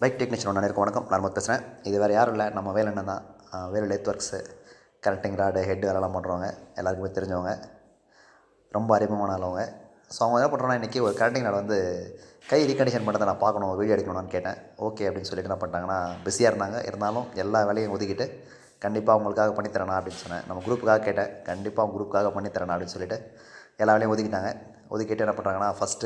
bike technician அனைவருக்கும் வணக்கம் நான் முத்து பேசுகிறேன் இது வேறு யாரும் இல்லை நம்ம வேலை என்ன தான் Velu lathe works correcting rod head அதெல்லாம் பண்ணுறவங்க எல்லாருக்குமே தெரிஞ்சவங்க ரொம்ப அறிமுகமான ஆளவங்க ஸோ அவங்க என்ன பண்ணுறோன்னா இன்றைக்கி ஒரு கரெக்டிங் ராடு வந்து கை ரீகண்டிஷன் பண்ணுறதை நான் பார்க்கணும் வீடியோ எடுக்கணும்னு கேட்டேன் ஓகே அப்படின்னு சொல்லிட்டு என்ன பண்ணிட்டாங்கன்னா பிஸியாக இருந்தாங்க இருந்தாலும் எல்லா வேலையும் ஒதுக்கிட்டு கண்டிப்பாக அவங்களுக்காக பண்ணித்தரேனா அப்படின்னு சொன்னேன் நம்ம குரூப்புக்காக கேட்டேன் கண்டிப்பாக அவங்க குரூப்புக்காக பண்ணித்தரேனா அப்படின்னு சொல்லிட்டு எல்லா வேலையும் ஒதுக்கிட்டாங்க ஒதுக்கிட்டு என்ன பண்ணுறாங்கன்னா ஃபஸ்ட்டு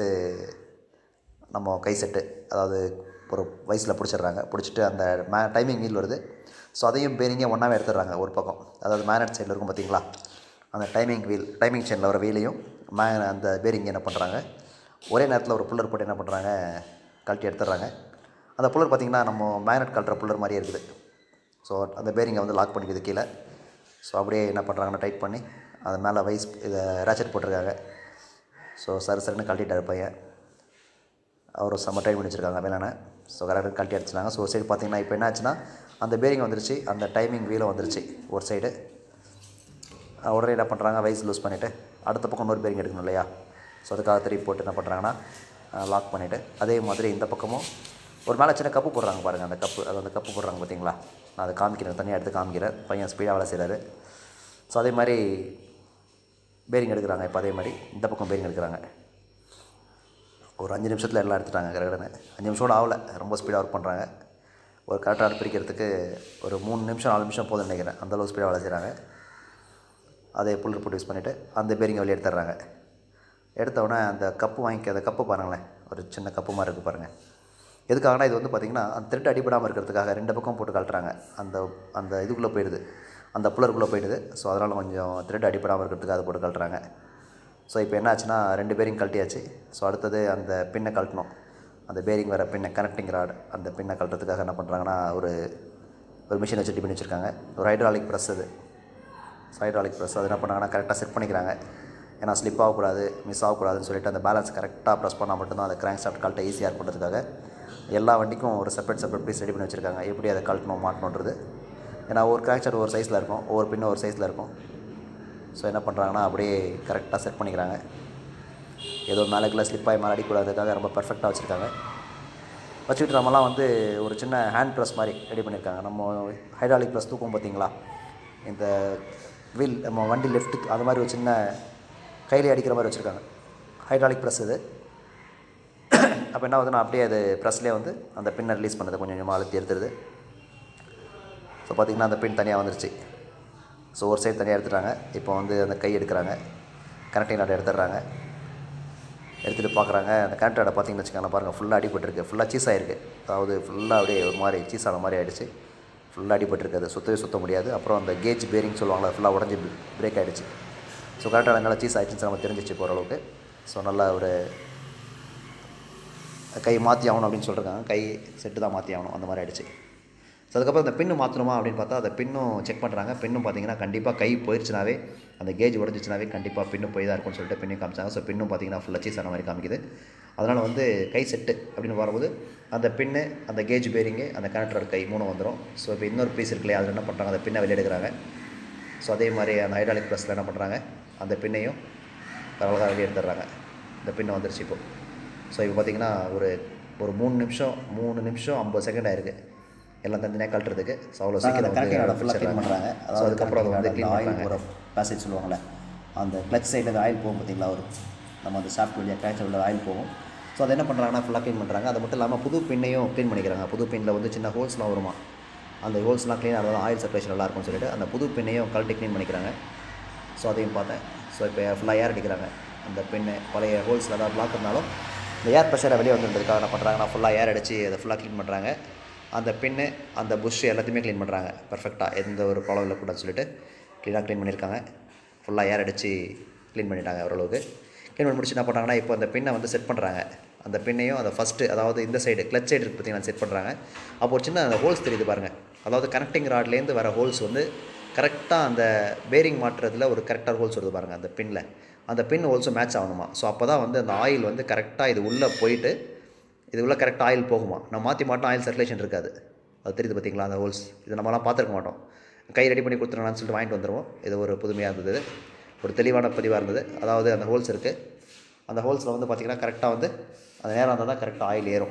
நம்ம கை செட்டு அதாவது ஒரு வயசில் பிடிச்சிடுறாங்க பிடிச்சிட்டு அந்த மே டைமிங் வீல் வருது ஸோ அதையும் பேரிங்கே ஒன்றாவே எடுத்துடுறாங்க ஒரு பக்கம் அதாவது மேனட் சைடில் இருக்கும் பார்த்தீங்களா அந்த டைமிங் வீல் டைமிங் செயினில் வர வீலையும் மே அந்த பேரிங் என்ன பண்ணுறாங்க ஒரே நேரத்தில் ஒரு புல்லர் போட்டு என்ன பண்ணுறாங்க கழட்டி எடுத்துடுறாங்க அந்த புல்லர் பார்த்திங்கன்னா நம்ம மேனட் கழட்டுற புல்லர் மாதிரியே இருக்குது ஸோ அந்த பேரிங்கை வந்து லாக் பண்ணிக்குது கீழே ஸோ அப்படியே என்ன பண்ணுறாங்கன்னா டைட் பண்ணி அது மேலே வைஸ் இதை ரேச்சட் போட்டிருக்காங்க ஸோ சரி சரின்னு கழட்டிட்டார் பையன் அவர் செம்ம டைம் பண்ணி வச்சுருக்காங்க வேலைன்னு ஸோ கரெக்டாக கழட்டி அடிச்சிட்டாங்க ஸோ ஒரு சைடு பார்த்தீங்கன்னா இப்போ என்ன ஆச்சுன்னா அந்த பேரிங் வந்துருச்சு அந்த டைமிங் வீலும் வந்துருச்சு ஒரு சைடு உடனே என்ன பண்ணுறாங்க வயசு லூஸ் பண்ணிவிட்டு அடுத்த பக்கம் இன்னொரு பேரிங் எடுக்கணும் இல்லையா ஸோ அதுக்காக திருப்பி போட்டு என்ன பண்ணுறாங்கன்னா லாக் பண்ணிவிட்டு அதே மாதிரி இந்த பக்கமும் ஒரு மேலே சின்ன கப்பு போடுறாங்க பாருங்கள் அந்த கப்பு அது அந்த கப்பு போடுறாங்க பார்த்தீங்களா நான் அதை காமிக்கிறேன் தனியாக எடுத்து காமிக்கிறேன் பையன் ஸ்பீடாக வேலை செய்கிறாரு ஸோ அதே மாதிரி பேரிங் எடுக்கிறாங்க இப்போ அதே மாதிரி இந்த பக்கம் பேரிங் எடுக்கிறாங்க ஒரு அஞ்சு நிமிஷத்தில் எல்லாம் எடுத்துட்டாங்க கரெக்டான அஞ்சு நிமிஷம் கூட ஆகலை ரொம்ப ஸ்பீடாக ஒர்க் பண்ணுறாங்க ஒரு கரெக்டாக பிரிக்கிறதுக்கு ஒரு மூணு நிமிஷம் நாலு நிமிஷம் போதும்னு நினைக்கிறேன் அந்தளவு ஸ்பீடாக வேலை செய்கிறாங்க அதை புல்லர் போட்டு யூஸ் பண்ணிவிட்டு அந்த பேரிங்கை வெளியே எடுத்துடுறாங்க எடுத்த உடனே அந்த கப்பு வாங்கி அந்த கப்பு பாருங்களேன் ஒரு சின்ன கப்பு மாதிரி இருக்குது பாருங்கள் எதுக்காகனா இது வந்து பார்த்திங்கன்னா அந்த திருட்டு அடிபடாமல் இருக்கிறதுக்காக ரெண்டு பக்கம் போட்டு கழட்டுறாங்க அந்த அந்த இதுக்குள்ளே போயிடுது அந்த புல்லருக்குள்ளே போயிடுது ஸோ அதனால் கொஞ்சம் திருட்டு அடிபடாமல் இருக்கிறதுக்காக அதை போட்டு கழட்டுறாங்க ஸோ இப்போ என்ன ஆச்சுன்னா ரெண்டு பேரிங் கழட்டியாச்சு ஸோ அடுத்தது அந்த பின்னை கழட்டணும் அந்த பேரிங் வர பின்னை கனெக்டிங் ராட் அந்த பின்னை கழட்டுறதுக்காக என்ன பண்ணுறாங்கன்னா ஒரு ஒரு மிஷின் வச்சு பண்ணி வச்சுருக்காங்க ஒரு ஹைட்ராலிக் ப்ரெஸ் அது ஸோ ஹைட்ராலிக் ப்ரெஸ் அது என்ன பண்ணாங்கன்னா கரெக்டாக செட் பண்ணிக்கிறாங்க ஏன்னா ஸ்லிப் ஆகக்கூடாது மிஸ் ஆகக்கூடாதுன்னு சொல்லிட்டு அந்த பேலன்ஸ் கரெக்டாக ப்ரெஸ் பண்ணால் மட்டும்தான் அந்த கிராங்க் ஸ்டாப்ட் கழட்ட ஈஸியாக பண்ணுறதுக்காக எல்லா வண்டிக்கும் ஒரு செப்பரேட் செப்பரேட் பீஸ் ரெடி பண்ணி வச்சுருக்காங்க எப்படி அதை கழட்டணும் மாட்டணுன்றது ஏன்னா ஒரு கிராங்க் ஸ்டாட் ஒரு சைஸில் இருக்கும் ஒவ்வொரு பின்னும் ஒரு சைஸில் இருக்கும் ஸோ என்ன பண்ணுறாங்கன்னா அப்படியே கரெக்டாக செட் பண்ணிக்கிறாங்க ஏதோ மேலேக்குள்ள ஸ்லிப் ஆகி மேலே அடிக்கூடாதுக்காக ரொம்ப பர்ஃபெக்டாக வச்சுருக்காங்க வச்சுக்கிட்டு நம்மலாம் வந்து ஒரு சின்ன ஹேண்ட் ப்ரெஸ் மாதிரி ரெடி பண்ணியிருக்காங்க நம்ம ஹைட்ராலிக் ப்ரெஸ் தூக்கும் பார்த்தீங்களா இந்த வீல் நம்ம வண்டி லெஃப்ட்டுக்கு அது மாதிரி ஒரு சின்ன கையிலே அடிக்கிற மாதிரி வச்சுருக்காங்க ஹைட்ராலிக் ப்ரெஸ் இது அப்போ என்ன ஆகுதுன்னா அப்படியே அது ப்ரெஸ்லேயே வந்து அந்த பின்னை ரிலீஸ் பண்ணுது கொஞ்சம் கொஞ்சமாக அழுத்தி எடுத்துருது ஸோ பார்த்திங்கன்னா அந்த பின் தனியாக வந்துருச்சு ஸோ ஒரு சைடு தனியாக எடுத்துட்டாங்க இப்போ வந்து அந்த கை எடுக்கிறாங்க கனெக்டிங் நாட் எடுத்துடுறாங்க எடுத்துகிட்டு பார்க்குறாங்க அந்த கனெக்ட் ராடை பார்த்தீங்கன்னு வச்சுக்கோங்களேன் பாருங்கள் ஃபுல்லாக அடிபட்டுருக்கு ஃபுல்லாக சீஸ் ஆகிருக்கு அதாவது ஃபுல்லாக அப்படியே ஒரு மாதிரி சீஸ் ஆன மாதிரி ஆகிடுச்சு ஃபுல்லாக அடிபட்டுருக்கு அது சுற்றவே சுற்ற முடியாது அப்புறம் அந்த கேஜ் பேரிங் சொல்லுவாங்களா ஃபுல்லாக உடஞ்சி பிரேக் ஆகிடுச்சு ஸோ கரெக்டாக நல்லா சீஸ் ஆகிடுச்சுன்னு நம்ம தெரிஞ்சிச்சு போகிற அளவுக்கு ஸோ நல்லா ஒரு கை மாற்றி ஆகணும் அப்படின்னு சொல்லியிருக்காங்க கை செட்டு தான் மாற்றி ஆகணும் அந்த மாதிரி ஆகிடுச்சு ஸோ அதுக்கப்புறம் அந்த பின்னு மாற்றணுமா அப்படின்னு பார்த்தா அந்த பின்னும் செக் பண்ணுறாங்க பின்னும் பார்த்தீங்கன்னா கண்டிப்பாக கை போயிடுச்சுனாவே அந்த கேஜ் உடஞ்சிச்சுனாவே கண்டிப்பாக பின்னு போய் தான் இருக்கும்னு சொல்லிட்டு பின்னும் காமிச்சாங்க ஸோ பின்னும் பார்த்தீங்கன்னா ஃபுல்லாக சீஸ் ஆன மாதிரி காமிக்குது அதனால் வந்து கை செட்டு அப்படின்னு வரும்போது அந்த பின்னு அந்த கேஜ் பேரிங்கு அந்த கனெக்டரோட கை மூணு வந்துடும் ஸோ இப்போ இன்னொரு பீஸ் இருக்கு இல்லையா அதில் என்ன பண்ணுறாங்க அந்த பின்னை வெளியே எடுக்கிறாங்க ஸோ அதே மாதிரி அந்த ஹைட்ராலிக் ப்ரெஸ்ஸில் என்ன பண்ணுறாங்க அந்த பின்னையும் அழகாக வெளியே எடுத்துடுறாங்க இந்த பின்னை வந்துருச்சு இப்போ ஸோ இப்போ பார்த்தீங்கன்னா ஒரு ஒரு மூணு நிமிஷம் மூணு நிமிஷம் ஐம்பது செகண்ட் ஆயிருக்கு எல்லாம் தனியாக கழட்டுறதுக்கு ஸோ அவ்வளோ சீக்கிரம் வந்து ஃபுல்லாக க்ளீன் பண்ணுறாங்க ஸோ அதுக்கப்புறம் அதை வந்து க்ளீன் ஆயில் பண்ணுறாங்க போகிற பேசேஜ் சொல்லுவாங்கள்ல அந்த கிளச் சைடில் ஆயில் போகும் பார்த்தீங்களா ஒரு நம்ம அந்த ஷாஃப்ட் வழியாக கிளச் உள்ள ஆயில் போகும் ஸோ அதை என்ன பண்ணுறாங்கன்னா ஃபுல்லாக க்ளீன் பண்ணுறாங்க அது மட்டும் இல்லாமல் புது பின்னையும் க்ளீன் பண்ணிக்கிறாங்க புது பின்னில் வந்து சின்ன ஹோல்ஸ்லாம் வருமா அந்த ஹோல்ஸ்லாம் க்ளீன் ஆகிறது ஆயில் சர்க்குலேஷன் நல்லா இருக்கும்னு சொல்லிட்டு அந்த புது பின்னையும் கழட்டி க்ளீன் பண்ணிக்கிறாங்க ஸோ அதையும் பார்த்தேன் ஸோ இப்போ ஃபுல்லாக ஏர் அடிக்கிறாங்க அந்த பின்னு பழைய ஹோல்ஸில் ஏதாவது பிளாக் இருந்தாலும் இந்த ஏர் ப்ரெஷரை வெளியே வந்துருந்ததுக்காக என்ன பண்ணுறாங்கன்னா ஃபுல்லாக ஏர் அடித்து அதை ஃபுல்லாக க்ளீன் பண்ணுறாங்க அந்த பின்னு அந்த புஷ் எல்லாத்தையுமே க்ளீன் பண்ணுறாங்க பர்ஃபெக்டாக எந்த ஒரு ப்ராப்ளம் இல்லை கூடாதுன்னு சொல்லிட்டு க்ளீனாக க்ளீன் பண்ணியிருக்காங்க ஃபுல்லாக ஏர் அடித்து க்ளீன் பண்ணிட்டாங்க ஓரளவுக்கு க்ளீன் பண்ணி முடிச்சு என்ன பண்ணுறாங்கன்னா இப்போ அந்த பின்னை வந்து செட் பண்ணுறாங்க அந்த பின்னையும் அந்த ஃபஸ்ட்டு அதாவது இந்த சைடு கிளச் சைடு இருக்குது பார்த்தீங்கன்னா செட் பண்ணுறாங்க அப்போ ஒரு சின்ன அந்த ஹோல்ஸ் தெரியுது பாருங்கள் அதாவது கனெக்டிங் ராட்லேருந்து வர ஹோல்ஸ் வந்து கரெக்டாக அந்த பேரிங் மாட்டுறதுல ஒரு கரெக்டாக ஹோல்ஸ் வருது பாருங்கள் அந்த பின்னில் அந்த பின் ஹோல்ஸும் மேட்ச் ஆகணுமா ஸோ அப்போ தான் வந்து அந்த ஆயில் வந்து கரெக்டாக இது உள்ளே போயிட்டு இது உள்ள கரெக்டாக ஆயில் போகுமா நம்ம மாற்றி மாட்டோம் ஆயில் சர்க்குலேஷன் இருக்காது அது தெரியுது பார்த்தீங்களா அந்த ஹோல்ஸ் இது நம்மலாம் பார்த்துருக்க மாட்டோம் கை ரெடி பண்ணி கொடுத்துருங்கன்னு சொல்லிட்டு வாங்கிட்டு வந்துடுவோம் இது ஒரு புதுமையாக இருந்தது ஒரு தெளிவான பதிவாக இருந்தது அதாவது அந்த ஹோல்ஸ் இருக்குது அந்த ஹோல்ஸில் வந்து பார்த்திங்கன்னா கரெக்டாக வந்து அந்த நேரம் இருந்தால் தான் கரெக்டாக ஆயில் ஏறும்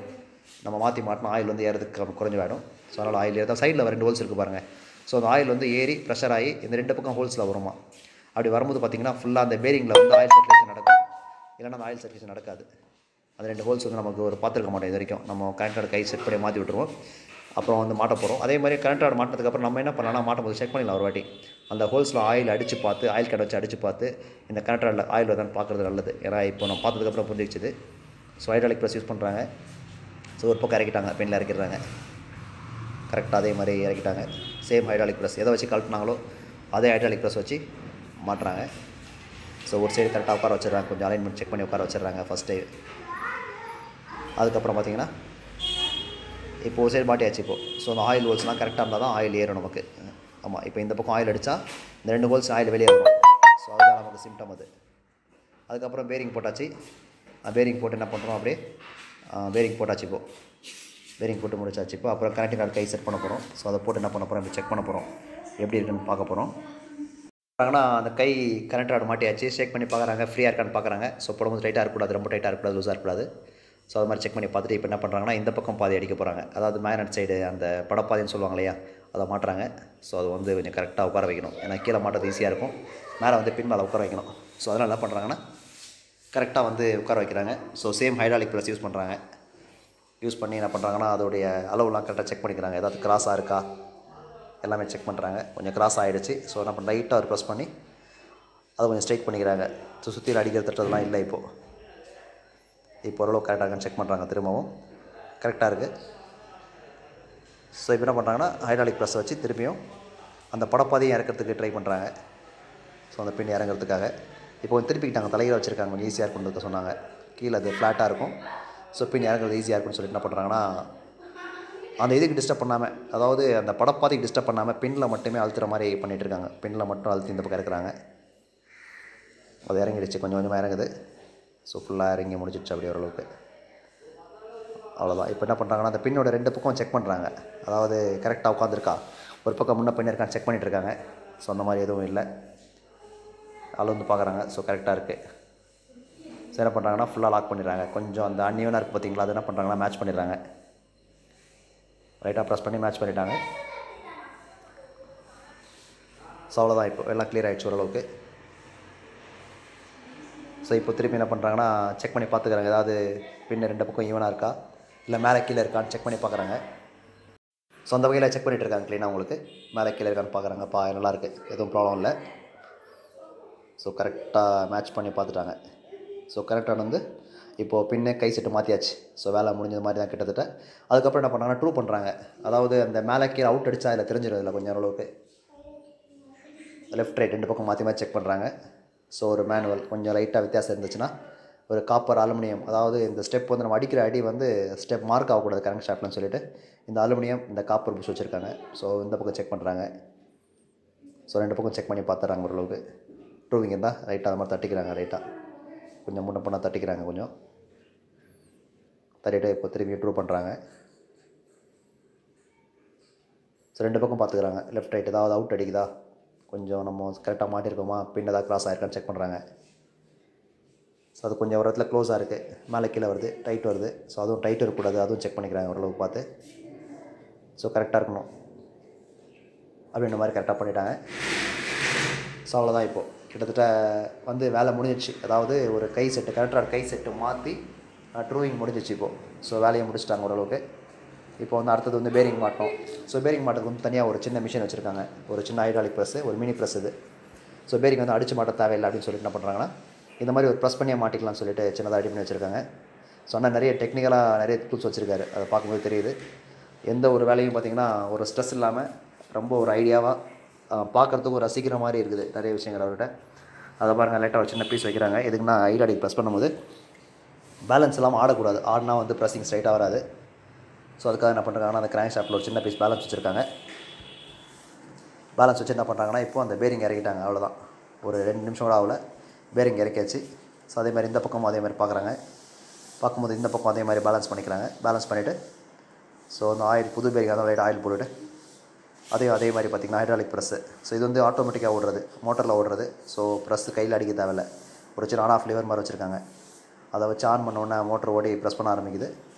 நம்ம மாற்றி மாட்டினா ஆயில் வந்து ஏறதுக்கு கம்- குறைஞ்சு போயிடும் ஸோ அதனால் ஆயில் ஏறதா சைடில் ரெண்டு ஹோல்ஸ் இருக்குது பாருங்கள் ஸோ அந்த ஆயில் வந்து ஏறி ப்ரெஷர் ஆகி இந்த ரெண்டு பக்கம் ஹோல்ஸில் வருமா அப்படி வரும்போது பார்த்தீங்கன்னா ஃபுல்லாக அந்த பேரிங்கில் வந்து ஆயில் சர்க்குலேஷன் நடக்கும் இல்லைன்னா அந்த ஆயில் சர்க்குலேஷன் நடக்காது அந்த ரெண்டு ஹோல்ஸ் வந்து நமக்கு ஒரு பார்த்துருக்க மாட்டோம் இது வரைக்கும் நம்ம கரண்ட் கை செட் பண்ணி மாற்றி விட்டுருவோம் அப்புறம் வந்து மாட்ட போகிறோம் அதே மாதிரி கரண்ட் ஆட் மாட்டினதுக்கப்புறம் நம்ம என்ன பண்ணலாம் மாட்டும் போது செக் பண்ணிடலாம் ஒரு வாட்டி அந்த ஹோல்ஸில் ஆயில் அடித்து பார்த்து ஆயில் கடை வச்சு அடித்து பார்த்து இந்த கரண்ட் ஆடில் ஆயில் வருதான்னு பார்க்குறது நல்லது ஏன்னா இப்போ நம்ம பார்த்ததுக்கப்புறம் புரிஞ்சிச்சுது ஸோ ஹைட்ராலிக் ப்ரெஸ் யூஸ் பண்ணுறாங்க ஸோ ஒரு பக்கம் இறக்கிட்டாங்க பெண்ணில் இறக்கிடுறாங்க கரெக்டாக அதே மாதிரி இறக்கிட்டாங்க சேம் ஹைட்ராலிக் ப்ரெஸ் எதை வச்சு கழட்டினாங்களோ அதே ஹைட்ராலிக் ப்ரெஸ் வச்சு மாட்டுறாங்க ஸோ ஒரு சைடு கரெக்டாக உட்கார வச்சிடுறாங்க கொஞ்சம் அலைன்மெண்ட் செக் பண்ணி உட்கார வச்சிடுறாங்க ஃபஸ்ட்டு அதுக்கப்புறம் பார்த்தீங்கன்னா இப்போ ஒரு சைடு மாட்டியாச்சு இப்போ ஸோ அந்த ஆயில் ஹோல்ஸ்லாம் கரெக்டாக இருந்தால் தான் ஆயில் ஏறும் நமக்கு ஆமாம் இப்போ இந்த பக்கம் ஆயில் அடித்தா இந்த ரெண்டு ஹோல்ஸ் ஆயில் வெளியே வரும் ஸோ அதுதான் நமக்கு சிம்டம் அது அதுக்கப்புறம் பேரிங் போட்டாச்சு பேரிங் போட்டு என்ன பண்ணுறோம் அப்படியே பேரிங் போட்டாச்சு இப்போ பேரிங் போட்டு முடிச்சாச்சு இப்போ அப்புறம் கனெக்டிங் கார்டு கை செட் பண்ண போகிறோம் ஸோ அதை போட்டு என்ன பண்ண போகிறோம் இப்போ செக் பண்ண போகிறோம் எப்படி இருக்குன்னு பார்க்க போகிறோம் பார்க்குறாங்கன்னா அந்த கை கரண்ட் ஆட் மாட்டியாச்சு ஷேக் பண்ணி பார்க்குறாங்க ஃப்ரீயாக இருக்கான்னு பார்க்குறாங்க ஸோ போடும்போது டைட்டாக இருக்கக்கூடாது ரொம்ப டைட்டாக இருக்கக்கூடாது லூஸாக இருக்கக்கூடாது ஸோ அது மாதிரி செக் பண்ணி பார்த்துட்டு இப்போ என்ன பண்ணுறாங்கன்னா இந்த பக்கம் பாதி அடிக்க போகிறாங்க அதாவது மேக்னட் சைடு அந்த படப்பாதைன்னு சொல்லுவாங்க இல்லையா அதை மாட்டுறாங்க ஸோ அது வந்து கொஞ்சம் கரெக்டாக உட்கார வைக்கணும் ஏன்னா கீழே மாட்டுறது ஈஸியாக இருக்கும் மேலே வந்து பின் மேலே உட்கார வைக்கணும் ஸோ அதனால் என்ன பண்ணுறாங்கன்னா கரெக்டாக வந்து உட்கார வைக்கிறாங்க so same hydraulic press use பண்ணுறாங்க யூஸ் பண்ணி என்ன பண்ணுறாங்கன்னா அதோடைய அளவுலாம் கரெக்டாக செக் பண்ணிக்கிறாங்க ஏதாவது கிராஸாக இருக்கா எல்லாமே செக் பண்ணுறாங்க கொஞ்சம் கிராஸ் ஆகிடுச்சு ஸோ என்ன பண்ண லைட்டாக ஒரு ப்ரெஸ் பண்ணி அதை கொஞ்சம் ஸ்ட்ரைட் பண்ணிக்கிறாங்க ஸோ சுற்றியில் அடிக்கிற தட்டுறதுலாம் இல்லை இப்போது இப்போ ஓரளவு கரெக்டாக செக் பண்ணுறாங்க திரும்பவும் கரெக்டாக இருக்குது ஸோ இப்போ என்ன பண்ணுறாங்கன்னா ஹைட்ராலிக் ப்ரெஸ்ஸை வச்சு திரும்பியும் அந்த படப்பாதையும் இறக்கிறதுக்கு ட்ரை பண்ணுறாங்க ஸோ அந்த பின் இறங்குறதுக்காக இப்போ கொஞ்சம் திருப்பிக்கிட்டாங்க தலையில் வச்சுருக்காங்க கொஞ்சம் ஈஸியாக இருக்கும்னு சொன்னாங்க கீழே அது ஃப்ளாட்டாக இருக்கும் ஸோ பின் இறங்குறது ஈஸியாக இருக்கும்னு சொல்லிட்டு என்ன பண்ணுறாங்கன்னா அந்த இதுக்கு டிஸ்டர்ப் பண்ணாமல் அதாவது அந்த படப்பாதைக்கு டிஸ்டர்ப் பண்ணாமல் பின்னில் மட்டுமே அழுத்துற மாதிரி பண்ணிகிட்டு இருக்காங்க பின்னில் மட்டும் அழுத்தி இந்த பக்கம் இறக்குறாங்க அது இறங்கிடுச்சு கொஞ்சம் கொஞ்சமாக இறங்குது ஸோ ஃபுல்லாக இறங்கி முடிச்சிடுச்சு அப்படி ஓரளவுக்கு அவ்வளோதான் இப்போ என்ன பண்ணுறாங்கன்னா அந்த பின்னோட ரெண்டு பக்கம் செக் பண்ணுறாங்க அதாவது கரெக்டாக உட்காந்துருக்கா ஒரு பக்கம் முன்ன பின்ன இருக்கான்னு செக் பண்ணிட்டு இருக்காங்க ஸோ அந்த மாதிரி எதுவும் இல்லை அளந்து பார்க்குறாங்க ஸோ கரெக்டாக இருக்குது ஸோ என்ன பண்ணுறாங்கன்னா ஃபுல்லாக லாக் பண்ணிடுறாங்க கொஞ்சம் அந்த அன்னியனாக இருக்குது பார்த்தீங்களா அது என்ன பண்ணுறாங்கன்னா மேட்ச் பண்ணிடுறாங்க ரைட்டாக ப்ரெஸ் பண்ணி மேட்ச் பண்ணிட்டாங்க ஸோ அவ்வளோதான் இப்போ எல்லாம் clear ஆகிடுச்சு ஓரளவுக்கு ஸோ இப்போ திருப்பி என்ன பண்ணுறாங்கன்னா செக் பண்ணி பார்த்துக்கிறாங்க ஏதாவது பின்ன ரெண்டு பக்கம் ஈவனாக இருக்கா இல்லை மேலே கீழே இருக்கான்னு செக் பண்ணி பார்க்குறாங்க ஸோ அந்த வகையில் செக் பண்ணிட்டு இருக்காங்க க்ளீனாக உங்களுக்கு மேலே கீழே இருக்கான்னு பார்க்குறாங்க பா நல்லா இருக்கு எதுவும் ப்ராப்ளம் இல்லை ஸோ கரெக்டாக மேட்ச் பண்ணி பார்த்துட்டாங்க ஸோ கரெக்டாக வந்து இப்போது பின்னே கை செட்டு மாற்றியாச்சு ஸோ வேலை முடிஞ்சது மாதிரி தான் கிட்டத்தட்ட அதுக்கப்புறம் என்ன பண்ணுறாங்கன்னா ட்ரூ பண்ணுறாங்க அதாவது அந்த மேலே கீழே அவுட் அடிச்சா அதில் தெரிஞ்சிடும் இதில் கொஞ்சம் அளவுக்கு லெஃப்ட் ரைட் ரெண்டு பக்கம் மாற்றி மாற்றி செக் பண்ணுறாங்க ஸோ ஒரு மேனுவல் கொஞ்சம் லைட்டாக வித்தியாசம் இருந்துச்சுன்னா ஒரு காப்பர் அலுமினியம் அதாவது இந்த ஸ்டெப் வந்து நம்ம அடிக்கிற அடி வந்து ஸ்டெப் மார்க் ஆகக்கூடாது கரண்ட் ஷாப்லன்னு சொல்லிட்டு இந்த அலுமினியம் இந்த காப்பர் புஷ் வச்சுருக்காங்க ஸோ இந்த பக்கம் செக் பண்ணுறாங்க ஸோ ரெண்டு பக்கம் செக் பண்ணி பார்த்துறாங்க ஓரளவுக்கு ட்ரூவிங் இருந்தால் ரைட்டாக அது மாதிரி தட்டிக்கிறாங்க ரைட்டாக கொஞ்சம் முன்ன பொண்ணாக தட்டிக்கிறாங்க கொஞ்சம் தட்டிட்டு இப்போ திரும்பி ட்ரூ பண்ணுறாங்க ஸோ ரெண்டு பக்கம் பார்த்துக்கிறாங்க லெஃப்ட் ரைட் ஏதாவது அவுட் அடிக்குதா கொஞ்சம் நம்ம கரெக்டாக மாட்டிருக்கோமா பின் ஏதாவது கிராஸ் ஆயிருக்கான்னு செக் பண்ணுறாங்க ஸோ அது கொஞ்சம் ஒரு இடத்துல க்ளோஸாக இருக்குது மேலே கீழே வருது டைட் வருது ஸோ அதுவும் டைட் இருக்கக்கூடாது அதுவும் செக் பண்ணிக்கிறாங்க ஓரளவுக்கு பார்த்து ஸோ கரெக்டாக இருக்கணும் அப்படின்ற மாதிரி கரெக்டாக பண்ணிட்டாங்க ஸோ அவ்வளோதான் இப்போது கிட்டத்தட்ட வந்து வேலை முடிஞ்சிச்சு அதாவது ஒரு கை செட்டு கரெக்டாக கை செட்டு மாற்றி ட்ரூவிங் முடிஞ்சிச்சு இப்போது ஸோ வேலையை முடிச்சிட்டாங்க ஓரளவுக்கு இப்போ வந்து அடுத்தது வந்து பேரிங் மாட்டோம் ஸோ பேரிங் மாட்டுறதுக்கு வந்து தனியாக ஒரு சின்ன மிஷின் வச்சுருக்காங்க ஒரு சின்ன ஹைட்ராலிக் ப்ரெஸ்ஸு ஒரு மினி ப்ரெஸ் இது ஸோ பேரிங் வந்து அடிச்சு மாட்ட தேவையில்லை அப்படின்னு சொல்லிட்டு என்ன பண்ணுறாங்கன்னா இந்த மாதிரி ஒரு ப்ரெஸ் பண்ணியே மாட்டிக்கலாம்னு சொல்லிட்டு சின்னதாக ரெடி பண்ணி வச்சுருக்காங்க ஸோ ஆனால் நிறைய டெக்னிக்கலாக நிறைய டூல்ஸ் வச்சுருக்காரு அதை பார்க்கும்போது தெரியுது எந்த ஒரு வேலையும் பார்த்திங்கன்னா ஒரு ஸ்ட்ரெஸ் இல்லாமல் ரொம்ப ஒரு ஐடியாவாக பார்க்குறதுக்கு ஒரு ரசிக்கிற மாதிரி இருக்குது நிறைய விஷயங்கள் அவர்கிட்ட அதை பாருங்கள் லைட்டாக ஒரு சின்ன பீஸ் வைக்கிறாங்க இதுக்குன்னா ஐடாடி ப்ரெஸ் பண்ணும்போது பேலன்ஸ் இல்லாமல் ஆடக்கூடாது ஆடினா வந்து ப்ரெஸ்ஸிங் ஸ்ட்ரைட்டாக வராது ஸோ அதுக்காக என்ன பண்ணுறாங்கன்னா அந்த கிராங்க் ஷாப்பில் ஒரு சின்ன பீஸ் பேலன்ஸ் வச்சுருக்காங்க பேலன்ஸ் வச்சு என்ன பண்ணுறாங்கன்னா இப்போ அந்த பேரிங் இறக்கிட்டாங்க அவ்வளோதான் ஒரு ரெண்டு நிமிஷம் கூட ஆகல பேரிங் இறக்கியாச்சு ஸோ அதே மாதிரி இந்த பக்கமும் அதே மாதிரி பார்க்குறாங்க பார்க்கும்போது இந்த பக்கம் அதே மாதிரி பேலன்ஸ் பண்ணிக்கிறாங்க பேலன்ஸ் பண்ணிவிட்டு ஸோ அந்த ஆயில் புது பேரிங் அந்த லைட் ஆயில் போட்டுட்டு அதே அதே மாதிரி பார்த்திங்கன்னா ஹைட்ராலிக் ப்ரெஸ்ஸு ஸோ இது வந்து ஆட்டோமேட்டிக்காக ஓடுறது மோட்டரில் ஓடுறது ஸோ ப்ரெஸ் கையில் அடிக்க தேவையில்ல ஒரு சின்ன ஆன் ஆஃப் லிவர் மாதிரி வச்சுருக்காங்க அதை வச்சு ஆன் பண்ண உடனே மோட்டர் ஓடி ப்ரெஸ் பண்ண ஆரம்பிக்குது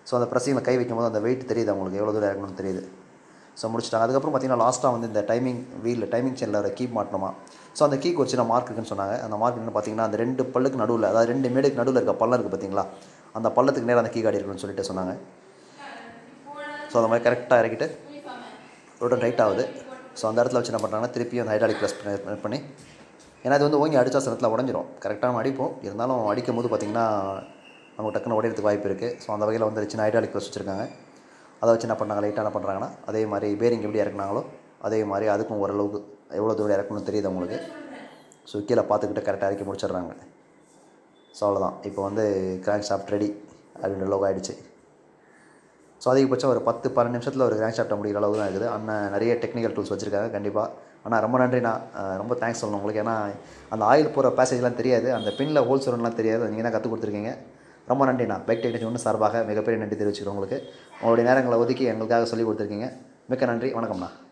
ஸோ அந்த ப்ரெஸ்ஸிங்கில் கை வைக்கும்போது அந்த வெயிட் தெரியுது அவங்களுக்கு எவ்வளோ தூரம் இறக்கணும்னு தெரியுது ஸோ முடிச்சிட்டாங்க அதுக்கப்புறம் பார்த்தீங்கன்னா லாஸ்ட்டாக வந்து இந்த டைமிங் வீல் டைமிங் செயினில் ஒரு கீப் மாட்டணுமா ஸோ அந்த கீக்கு ஒரு சின்ன மார்க் இருக்குன்னு சொன்னாங்க அந்த மார்க் என்ன பார்த்தீங்கன்னா அந்த ரெண்டு பல்லுக்கு நடுவில் அதாவது ரெண்டு மேடுக்கு நடுவில் இருக்க பள்ளம் இருக்குது பார்த்தீங்களா அந்த பள்ளத்துக்கு நேரம் அந்த கீ காடி இருக்குன்னு சொல்லிட்டு சொன்னாங்க ஸோ அந்த மாதிரி கரெக்டாக இறக்கிட்டு ரோட்டன் ரைட் ஆகுது ஸோ அந்த இடத்துல வச்சு என்ன பண்ணுறாங்கன்னா திருப்பி அந்த ஹைட்ராலிக் ப்ரெஸ் பண்ணி ஏன்னா இது வந்து ஓங்கி அடித்தா சிலத்தில் உடஞ்சிரும் கரெக்டாக நம்ம அடிப்போம் இருந்தாலும் அடிக்கும் போது பார்த்திங்கன்னா நமக்கு டக்குன்னு உடையிறதுக்கு வாய்ப்பு இருக்குது ஸோ அந்த வகையில் வந்து சின்ன ஹைட்ராலிக் ப்ரெஸ் வச்சுருக்காங்க அதை வச்சு என்ன பண்ணாங்க லைட்டாக என்ன பண்ணுறாங்கன்னா அதே மாதிரி பேரிங் எப்படி இறக்குனாங்களோ அதே மாதிரி அதுக்கும் ஓரளவுக்கு எவ்வளோ தூரம் இறக்கணும்னு தெரியுது அவங்களுக்கு ஸோ கீழே பார்த்துக்கிட்டு கரெக்டாக இறக்கி முடிச்சிடுறாங்க ஸோ அவ்வளோதான் இப்போ வந்து கிராங்க் ஷாஃப்ட் ரெடி அப்படின்ற லோகோ ஆகிடுச்சு ஸோ அதிகபட்சம் ஒரு பத்து பன்னெண்டு நிமிஷத்தில் ஒரு கிராங்க் ஷாஃப்ட்டை முடிக்கிற அளவு தான் இருக்குது அண்ணன் நிறைய டெக்னிக்கல் டூல்ஸ் வச்சுருக்காங்க கண்டிப்பாக ஆனால் ரொம்ப நன்றி நான் அஹ், ரொம்ப தேங்க்ஸ் சொல்லணும் உங்களுக்கு ஏன்னா அந்த ஆயில் போகிற பேசேஜ்லாம் தெரியாது அந்த பின்னில் ஹோல்ஸ் வரும்லாம் தெரியாது நீங்கள் தான் கற்றுக் கொடுத்துருக்கீங்க ரொம்ப நன்றி நான் பைக் டெக்னீஷியன் ஒன்று சார்பாக மிகப்பெரிய நன்றி தெரிவிச்சுக்கிறேன் உங்களுக்கு உங்களுடைய நேரங்களை ஒதுக்கி எங்களுக்காக சொல்லி கொடுத்துருக்கீங்க மிக்க நன்றி வணக்கம்ண்ணா